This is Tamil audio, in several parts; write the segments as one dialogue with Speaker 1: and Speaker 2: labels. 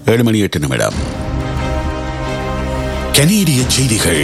Speaker 1: ஏழு மணி எட்டு நிமிடம் கனேடிய செய்திகள்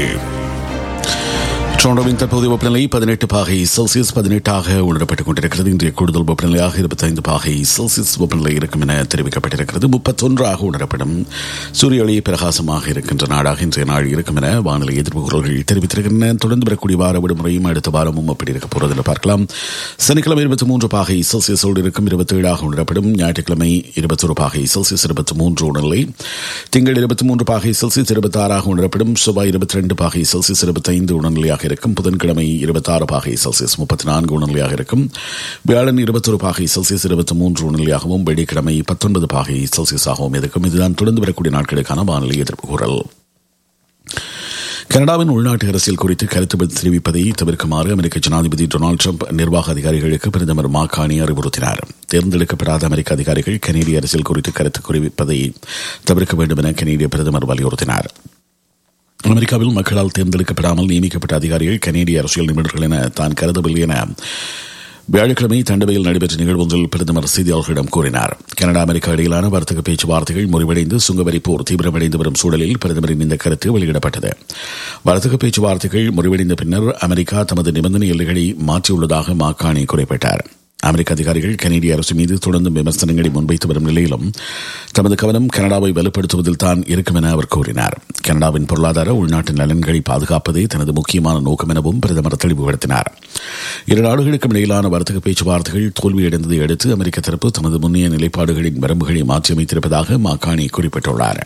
Speaker 1: டொரண்டோவின் தற்போதைய வெப்பநிலை பதினெட்டு பாகை செல்சியஸ் பதினெட்டாக உணரப்பட்டுக் கொண்டிருக்கிறது இன்றைய கூடுதல் வெப்பநிலையாக இருபத்தைந்து பாகை செல்சியஸ் வெப்பநிலை இருக்கும் என தெரிவிக்கப்பட்டிருக்கிறது முப்பத்தொன்றாக உணரப்படும் சூரிய ஒளி பிரகாசமாக இருக்கின்ற நாடாக இன்றைய நாள் இருக்கும் என வானிலை எதிர்ப்புகள் தெரிவித்திருக்கின்றன தொடர்ந்து வரக்கூடிய வார விடுமுறையும் அடுத்த வாரமும் அப்படி இருக்க போறது என்று பார்க்கலாம் சனிக்கிழமை இருபத்தி மூன்று பாகை செல்சியஸோடு இருக்கும் இருபத்தி ஏழாக உணரப்படும் ஞாயிற்றுக்கிழமை இருபத்தொரு பாகை செல்சியஸ் இருபத்தி மூன்று உணர்நிலை திங்கள் இருபத்தி மூன்று பாகை செல்சியஸ் இருபத்தி ஆறாக உணரப்படும் செவ்வாய் இருபத்தி ரெண்டு பாகை செல்சியஸ் இருபத்தைந்து உணர்நிலையாக இருக்கும் புதன்கிழமை இருபத்தாறு பாகை செல்சியஸ் முப்பத்தி நான்கு உணர்நிலையாக இருக்கும் வியாழன் இருபத்தொரு பாகை செல்சியஸ் இருபத்தி மூன்று உணர்நிலையாகவும் வெள்ளிக்கிழமை பத்தொன்பது பாகை செல்சியஸாகவும் இருக்கும் இதுதான் தொடர்ந்து வரக்கூடிய நாட்களுக்கான வானிலை எதிர்ப்பு கூறல் கனடாவின் உள்நாட்டு அரசியல் குறித்து கருத்து தெரிவிப்பதை தவிர்க்குமாறு அமெரிக்க ஜனாதிபதி டொனால்டு ட்ரம்ப் நிர்வாக அதிகாரிகளுக்கு பிரதமர் மாகாணி அறிவுறுத்தினார் தேர்ந்தெடுக்கப்படாத அமெரிக்க அதிகாரிகள் கனேடிய அரசியல் குறித்து கருத்து தெரிவிப்பதை தவிர்க்க வேண்டும் என கனேடிய பிரதமர் வலியுறுத்தினார் அமெரிக்காவில் மக்களால் தேர்ந்தெடுக்கப்படாமல் நியமிக்கப்பட்ட அதிகாரிகள் கனேடிய அரசியல் நிபுணர்கள் என தான் கருதவில்லை என வியாழக்கிழமை தண்டவையில் நடைபெற்ற நிகழ்வு ஒன்றில் பிரதமர் செய்தியாளர்களிடம் கூறினார் கனடா அமெரிக்கா இடையிலான வர்த்தக பேச்சுவார்த்தைகள் முறிவடைந்து சுங்கவரி போர் தீவிரமடைந்து வரும் சூழலில் பிரதமரின் இந்த கருத்து வெளியிடப்பட்டது வர்த்தக பேச்சுவார்த்தைகள் முறிவடைந்த பின்னர் அமெரிக்கா தமது நிபந்தனை எல்லைகளை மாற்றியுள்ளதாக மாக்காணி குறிப்பிட்டார் அமெரிக்க அதிகாரிகள் கனேடிய அரசு மீது தொடர்ந்து விமர்சனங்களை முன்வைத்து வரும் நிலையிலும் தமது கவனம் கனடாவை வலுப்படுத்துவதில் தான் இருக்கும் என அவர் கூறினார் கனடாவின் பொருளாதார உள்நாட்டு நலன்களை பாதுகாப்பதே தனது முக்கியமான நோக்கம் எனவும் பிரதமர் தெளிவுபடுத்தினார் இரு நாடுகளுக்கும் இடையிலான வர்த்தக பேச்சுவார்த்தைகள் தோல்வியடைந்ததை அடுத்து அமெரிக்க தரப்பு தமது முன்னைய நிலைப்பாடுகளின் வரம்புகளை மாற்றியமைத்திருப்பதாக மாகாணி குறிப்பிட்டுள்ளார்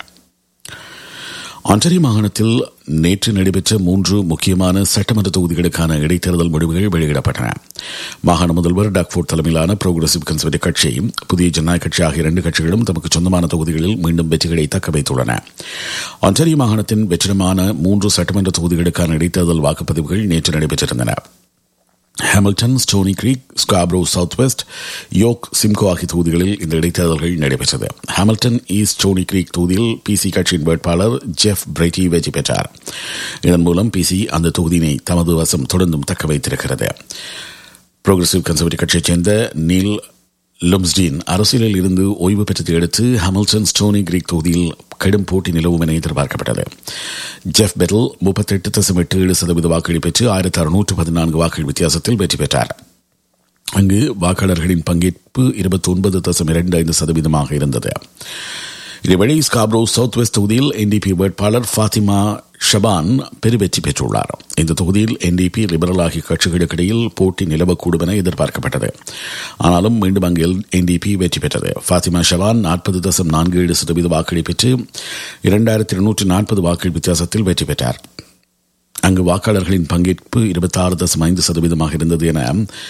Speaker 1: ஆண்டரிய மாகாணத்தில் நேற்று நடைபெற்ற மூன்று முக்கியமான சட்டமன்ற தொகுதிகளுக்கான இடைத்தேர்தல் முடிவுகள் வெளியிடப்பட்டன மாகாண முதல்வர் டாக்ஃபோர்ட் தலைமையிலான புரோகிரசிவ் கன்சர்வேட்டிவ் கட்சி புதிய ஜனநாயக கட்சி ஆகிய இரண்டு கட்சிகளும் தமக்கு சொந்தமான தொகுதிகளில் மீண்டும் வெற்றிகளை தக்க வைத்துள்ளன ஆண்டரிய மாகாணத்தின் வெற்றிடமான மூன்று சட்டமன்ற தொகுதிகளுக்கான இடைத்தேர்தல் வாக்குப்பதிவுகள் நேற்று நடைபெற்றிருந்தன Hamilton Stoney Creek Scarborough South West York Simcoe ஆகிய தொகுதிகளில் இந்த இடைத்தேர்தல்கள் நடைபெற்றது ஹாமில்டன் ஈஸ்ட் ஸ்டோனி கிரீக் தொகுதியில் பிசி கட்சியின் வேட்பாளர் ஜெஃப் பிரைட்டி வெற்றி பெற்றார் இதன் மூலம் பிசி அந்த தொகுதியினை தமது வசம் தொடர்ந்தும் தக்க வைத்திருக்கிறது புரோகிரசிவ் கன்சர்வேட்டிவ் கட்சியைச் சேர்ந்த நீல் லும்ஸ்டீன் அரசியலில் இருந்து ஓய்வு பெற்றதை அடுத்து ஹாமில்டன் ஸ்டோனி கிரீக் தொகுதியில் கடும் போட்டி நிலவும் என எதிர்பார்க்கப்பட்டது ஜெஃப் பெட்டல் முப்பத்தெட்டு தசம் எட்டு ஏழு சதவீத வாக்குகளை பெற்று ஆயிரத்தி அறுநூற்று பதினான்கு வாக்குகள் வித்தியாசத்தில் வெற்றி பெற்றார் அங்கு வாக்காளர்களின் பங்கேற்பு இருபத்தி ஒன்பது தசம் இரண்டு ஐந்து சதவீதமாக இருந்தது இதேவேளை ஸ்காப்ரோ சவுத் வெஸ்ட் தொகுதியில் என்டிபி வேட்பாளர் ஃபாத்திமா ஷபான் பெருவெற்றி பெற்றுள்ளார் இந்த தொகுதியில் என்டிபி லிபரல் ஆகிய கட்சிகளுக்கு இடையில் போட்டி நிலவக்கூடும் என எதிர்பார்க்கப்பட்டது ஆனாலும் மீண்டும் அங்கு என்டிபி வெற்றி பெற்றது ஃபாத்திமா ஷபான் நாற்பது தசம் நான்கு ஏழு சதவீத வாக்குகளை பெற்று இரண்டாயிரத்தி இருநூற்றி நாற்பது வாக்குகள் வித்தியாசத்தில் வெற்றி பெற்றார் அங்கு வாக்காளர்களின் பங்கேற்பு இருபத்தாறு தசம் ஐந்து சதவீதமாக இருந்தது என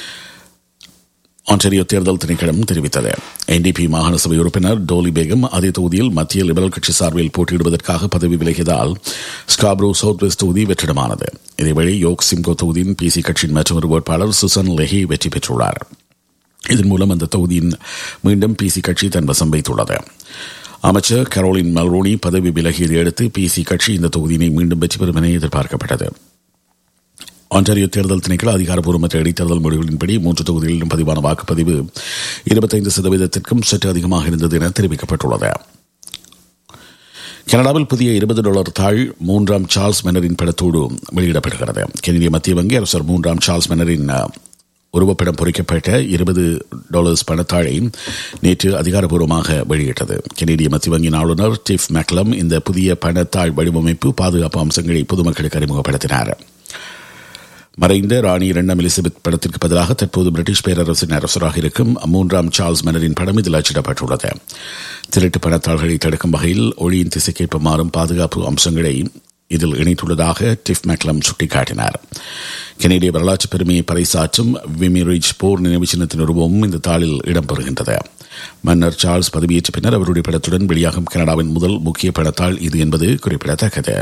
Speaker 1: ஆன்டரியோ தேர்தல் திணைக்களம் தெரிவித்தது என்டிபி மாகாண சபை உறுப்பினர் டோலி பேகம் அதே தொகுதியில் மத்திய லிபரல் கட்சி சார்பில் போட்டியிடுவதற்காக பதவி விலகியதால் ஸ்காப்ரோ சவுத் வெஸ்ட் தொகுதி வெற்றிடமானது இதேவேளை யோக் சிம்கோ தொகுதியின் பிசி கட்சியின் மற்றொரு வேட்பாளர் சுசன் லெஹி வெற்றி பெற்றுள்ளார் இதன் மூலம் அந்த தொகுதியின் மீண்டும் பிசி கட்சி தன் வசம் வைத்துள்ளது அமைச்சர் கரோலின் மல்ரோனி பதவி விலகியதை அடுத்து பிசி கட்சி இந்த தொகுதியினை மீண்டும் வெற்றி பெறும் என எதிர்பார்க்கப்பட்டது ஆன்டாரியோ தேர்தல் திணைக்கள அதிகாரப்பூர்வமற்ற இடைத்தேர்தல் முடிவுகளின்படி மூன்று தொகுதிகளிலும் பதிவான வாக்குப்பதிவு இருபத்தைந்து சதவீதத்திற்கும் சற்று அதிகமாக இருந்தது என தெரிவிக்கப்பட்டுள்ளது கனடாவில் புதிய இருபது டாலர் தாள் மூன்றாம் சார்ல்ஸ் மெனரின் படத்தோடு வெளியிடப்படுகிறது கெனடிய மத்திய வங்கி அரசர் மூன்றாம் சார்ல்ஸ் மெனரின் உருவப்படம் பொறிக்கப்பட்ட இருபது டாலர்ஸ் பணத்தாளை நேற்று அதிகாரப்பூர்வமாக வெளியிட்டது கெனடிய மத்திய வங்கியின் ஆளுநர் டிஃப் மேக்லம் இந்த புதிய பணத்தாள் வடிவமைப்பு பாதுகாப்பு அம்சங்களை பொதுமக்களுக்கு அறிமுகப்படுத்தினார் மறைந்த ராணி இரண்டாம் எலிசபெத் படத்திற்கு பதிலாக தற்போது பிரிட்டிஷ் பேரரசின் அரசராக இருக்கும் மூன்றாம் சார்ல்ஸ் மன்னரின் படம் இதில் அச்சிடப்பட்டுள்ளது திருட்டு பணத்தாள்களை தடுக்கும் வகையில் ஒளியின் திசைக்கேற்ப மாறும் பாதுகாப்பு அம்சங்களை இதில் இணைத்துள்ளதாக டிஃப் மேக்லம் சுட்டிக்காட்டினார் கெனடிய வரலாற்று பெருமையை பறைசாற்றும் விமிரிஜ் போர் நினைவு சின்னத்தின் உருவமும் இந்த தாளில் இடம்பெறுகின்றது மன்னர் சார்ல்ஸ் பதவியேற்ற பின்னர் அவருடைய படத்துடன் வெளியாகும் கனடாவின் முதல் முக்கிய படத்தாள் இது என்பது குறிப்பிடத்தக்கது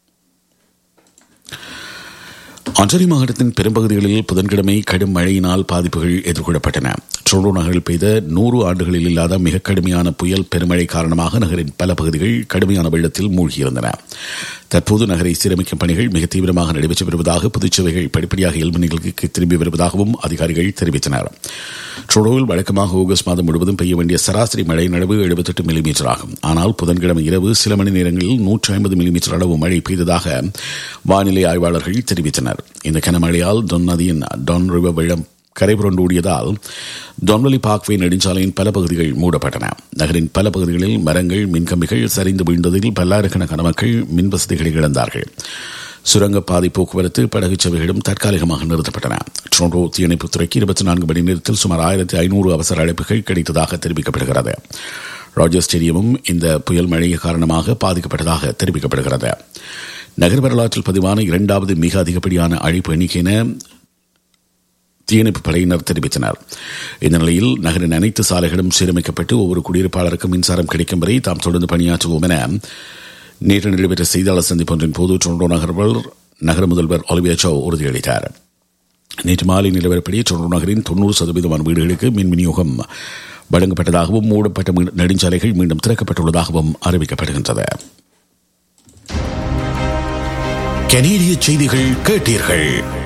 Speaker 1: ஆண்டரி மாவட்டத்தின் பெரும்பகுதிகளில் புதன்கிழமை கடும் மழையினால் பாதிப்புகள் எதிர்கொள்ளப்பட்டன டொரண்டோ நகரில் பெய்த நூறு ஆண்டுகளில் இல்லாத மிக கடுமையான புயல் பெருமழை காரணமாக நகரின் பல பகுதிகள் கடுமையான வெள்ளத்தில் மூழ்கியிருந்தன தற்போது நகரை சீரமைக்கும் பணிகள் மிக தீவிரமாக நடைபெற்று வருவதாக பொதுச்சேவைகள் படிப்படியாக இயல்பு நிலைக்கு திரும்பி வருவதாகவும் அதிகாரிகள் தெரிவித்தனர் ட்ரோடோவில் வழக்கமாக ஆகஸ்ட் மாதம் முழுவதும் பெய்ய வேண்டிய சராசரி மழை அளவு எழுபத்தெட்டு மில்லிமீட்டர் ஆகும் ஆனால் புதன்கிழமை இரவு சில மணி நேரங்களில் நூற்றி ஐம்பது மில்லிமீட்டர் அளவு மழை பெய்ததாக வானிலை ஆய்வாளர்கள் தெரிவித்தனர் இந்த கனமழையால் டொன் நதியின் டான் ரிவர் வெள்ளம் கரைபுரண்டு ஓடியதால் டொன்வலி பார்க்வே நெடுஞ்சாலையின் பல பகுதிகள் மூடப்பட்டன நகரின் பல பகுதிகளில் மரங்கள் மின்கம்பிகள் சரிந்து வீழ்ந்ததில் பல்லாயிரக்கணக்கான மக்கள் மின் வசதிகளை இழந்தார்கள் சுரங்கப்பாதை போக்குவரத்து படகு சேவைகளும் தற்காலிகமாக நிறுத்தப்பட்டன ட்ரோண்டோ தீயணைப்புத்துறைக்கு இருபத்தி நான்கு மணி நேரத்தில் சுமார் ஆயிரத்தி ஐநூறு அவசர அழைப்புகள் கிடைத்ததாக தெரிவிக்கப்படுகிறது ராஜர் ஸ்டேடியமும் இந்த புயல் மழை காரணமாக பாதிக்கப்பட்டதாக தெரிவிக்கப்படுகிறது நகர் வரலாற்றில் பதிவான இரண்டாவது மிக அதிகப்படியான அழைப்பு எண்ணிக்கை என தீயணைப்பு படையினர் தெரிவித்தனர் இந்த நிலையில் நகரின் அனைத்து சாலைகளும் சீரமைக்கப்பட்டு ஒவ்வொரு குடியிருப்பாளருக்கும் மின்சாரம் கிடைக்கும் வரை தாம் தொடர்ந்து பணியாற்றுவோம் என நேற்று நடைபெற்ற செய்தியாளர் சந்திப்பொன்றின் போது டொரண்டோ நகர்வர் நகர முதல்வர் ஒலிவியா சோ உறுதியளித்தார் நேற்று மாலை நிலவரப்படி டொரண்டோ நகரின் தொன்னூறு சதவீதமான வீடுகளுக்கு மின் விநியோகம் வழங்கப்பட்டதாகவும் மூடப்பட்ட நெடுஞ்சாலைகள் மீண்டும் திறக்கப்பட்டுள்ளதாகவும் அறிவிக்கப்படுகின்றது
Speaker 2: கனேடிய செய்திகள் கேட்டீர்கள்